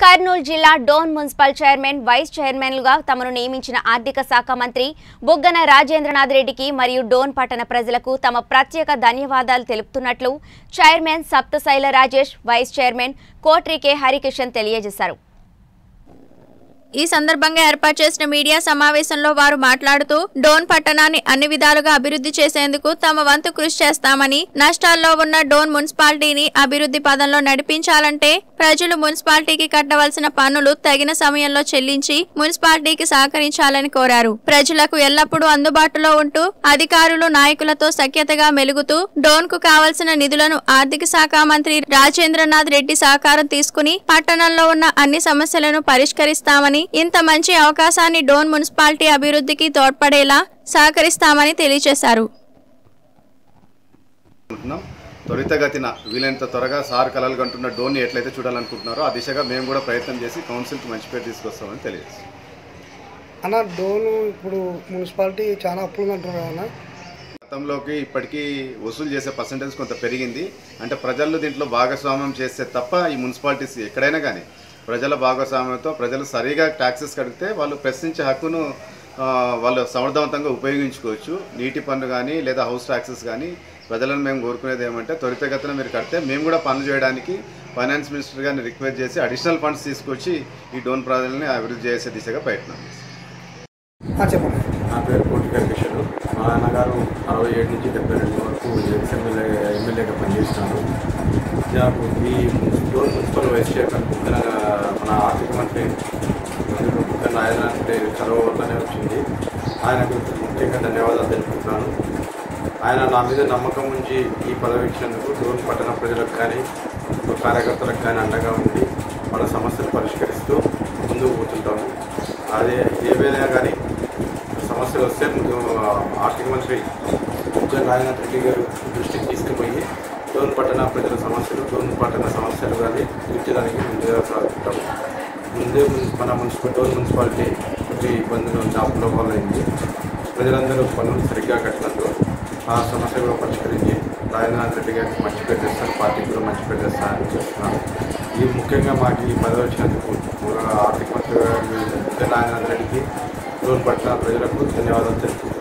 కర్నూలు జిల్లా Dhone municipal chairman vice చైర్మన్లుగా తమను నియమించిన ఆర్థిక శాఖ మంత్రి బుగ్గన రాజేంద్రనాథ్ రెడ్డికి మరియు డోన్ పట్టణ ప్రజలకు తమ ప్రత్యేక ధన్యవాదాలు తెలుపుతున్నట్లు chairman Saptashaila Rajesh vice chairman Kotri K Harikishan తెలియజేశారు ఈ సందర్భంగా ఏర్పాటు చేసిన మీడియా సమావేశంలో వారు మాట్లాడుతూ డోన్ పట్టణాన్ని అన్ని విధాలుగా అభివృద్ధి చేసేందుకు తమ వంతు కృషి చేస్తామని నష్టాల్లో ఉన్న డోన్ మున్సిపాలిటీని అభివృద్ధి పదంలో నడిపించాలంటే ప్రజలు మున్సిపాలిటీకి కట్టవలసిన పన్నులు తగిన సమయంలో చెల్లించి మున్సిపాలిటీకి సహకరించాలని కోరారు ప్రజలకు ఎల్లప్పుడూ అందుబాటులో ఉంటూ అధికారులు నాయకులతో సఖ్యతగా మెలుగుతూ డోన్ కు కావలసిన నిధులను ఆర్థిక శాఖ మంత్రి రాజేంద్రనాథ్ రెడ్డి సహకారం తీసుకుని పట్టణంలో ఉన్న అన్ని సమస్యలను పరిష్కరిస్తామని ఇంత మంచి అవకాశాన్ని డోన్ మున్సిపాలిటీ అభివృద్ధికి తోడ్పడేలా సహకరిస్తామని తెలియజేశారు అనుకుంటున్నాం త్వరితగతిన వీలైనంత త్వరగా సార్ కలలు కంటున్న డోన్ని ఎట్లయితే చూడాలనుకుంటున్నారో ఆ దిశగా మేము కూడా ప్రయత్నం చేసి కౌన్సిల్కి మంచి పేరు తీసుకొస్తామని తెలియజేస్తాం అన్న డోను ఇప్పుడు మున్సిపాలిటీ చాలా అప్పులు అంటున్నారు అన్న గతంలోకి ఇప్పటికీ వసూలు చేసే పర్సంటేజ్ కొంత పెరిగింది అంటే ప్రజలు దీంట్లో భాగస్వామ్యం చేస్తే తప్ప ఈ మున్సిపాలిటీస్ ఎక్కడైనా కానీ ప్రజల భాగస్వామ్యంతో ప్రజలు సరిగా ట్యాక్సెస్ కడితే వాళ్ళు ప్రశ్నించే హక్కును ఆ, వాళ్ళు సమర్థవంతంగా ఉపయోగించుకోవచ్చు నీటి పన్ను కానీ లేదా హౌస్ ట్యాక్సెస్ కానీ ప్రజలను మేము కోరుకునేది ఏమంటే త్వరితగతిన మీరు కడితే మేము కూడా పనులు చేయడానికి ఫైనాన్స్ మినిస్టర్ గారిని రిక్వెస్ట్ చేసి అడిషనల్ ఫండ్స్ తీసుకొచ్చి ఈ డోన్ ప్రజల్ని అభివృద్ధి చేసే దిశగా ప్రయత్నం చేస్తాం ఆ, చెప్పండి నా పేరు కోటికర్ కిషోర్ మా నాన్నగారు అరవై ఏడు నుంచి డెబ్బై రెండు వరకు ఎక్స్ ఎమ్మెల్యే ఎమ్మెల్యేగా పనిచేసినారు నాకు ఈ Dhone municipal vice chairman Bukkana మన ఆర్థిక మంత్రి బుక్కన నారాయణ చొరవ వల్లనే వచ్చింది ఆయనకు ముఖ్యంగా ధన్యవాదాలు తెలుపుతున్నాను ఆయన నా మీద నమ్మకం ఉంచి ఈ పదవి ఇచ్చినందుకు డోర్ పట్టణ ప్రజలకు కానీ కార్యకర్తలకు కానీ అండగా ఉండి వాళ్ళ సమస్యలు పరిష్కరిస్తూ ముందుకు పోతుంటాము అదే ఏవైనా కానీ సమస్యలు వస్తే ముందు ఆర్థిక మంత్రి ముఖ్య నారాయణ రెడ్డి గారు దృష్టికి తీసుకుపోయి డోన్ పట్టణ ప్రజల సమస్యలు డోన్ పట్టణ సమస్యలు కానీ తీర్చడానికి ముందుగా సాగుతుంటాము ముందే మున్- మన మున్సిపల్ డోన్ మున్సిపాలిటీ కొద్ది ఇబ్బందులు ఉంది అప్పుల పాలైంది ప్రజలందరూ పనులు సరిగ్గా కట్టినందుకు ఆ సమస్య కూడా పరిష్కరించి రాజేంద్రనాథ్ రెడ్డి గారికి మంచి పేరు తెస్తాను పార్టీకి కూడా మంచి పేరు తెస్తానని చెప్తున్నాను ఈ ముఖ్యంగా మాకు ఈ పదవి వచ్చినందుకు ఆ ఆర్థిక మంత్రి గారు రాజేంద్రనాథ్ రెడ్డికి డోన్ పట్టణ ప్రజలకు ధన్యవాదాలు తెలుపుతున్నాను